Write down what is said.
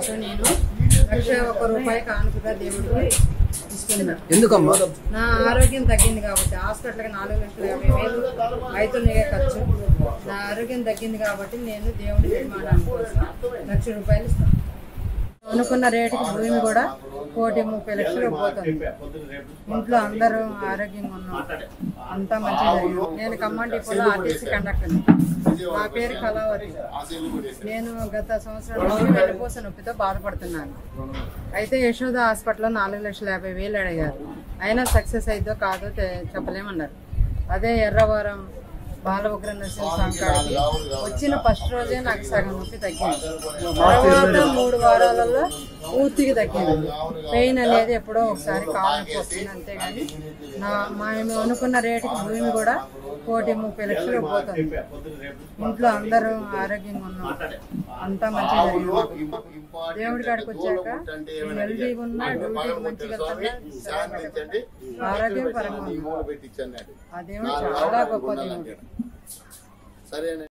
పాటు నేను లక్ష ఒక్క రూపాయి కానుకగా దేవుడికి ఇస్తున్నాను ఎందుకమ్మా నా ఆరోగ్యం తగ్గింది కాబట్టి హాస్పిటల్కి నాలుగు లక్షల యాభై వేలు అవుతున్నాయి ఖర్చు నా ఆరోగ్యం తగ్గింది కాబట్టి నేను దేవుడి నిర్మాణానికి కోసం లక్ష రూపాయలు ఇస్తాను అనుకున్న రేటుకి భూమి కూడా కోటి ముప్పై లక్షలు పోతుంది ఇంట్లో అందరూ ఆరోగ్యంగా ఉన్నాం అంతా మంచిగా జరిగింది నేను ఖమ్మం డిపోలో ఆర్టీసీ కండక్టర్ నా పేరు కళావతి నేను గత సంవత్సరం నుంచి వెన్నుపూస నొప్పితో బాధపడుతున్నాను అయితే యశోద హాస్పిటల్లో నాలుగు లక్షల యాభై వేలు అడిగారు అయినా సక్సెస్ అయిద్దో కాదో తె- చెప్పలేమన్నారు అదే ఎర్రవరం బాలవగ్ర నరసింహ స్వామి కాడికి వచ్చిన ఫస్ట్ రోజే నాకు సగం నొప్పి తగ్గింది తర్వాత మూడు వారాలలో పూర్తిగా తగ్గింది పెయిన్ అనేది ఎప్పుడో ఒకసారి కాలు నొప్పి వస్తుంది అంతేగాని నా మేము అనుకున్న రేటుకి భూమి కూడా కోటి ముప్పై లక్షలు పోతుంది ఇంట్లో అందరూ ఆరోగ్యంగా ఉన్నాం అంతా మంచిగా జరిగింది దేవుడి కాడికి వచ్చాక హెల్దీగా ఉన్నా డ్యూటీకి మంచిగా వెళ్తున్నా ఆరోగ్యం పరంగా ఉంది. ఆ దేవుడు చాలా గొప్ప దేవుడు సరే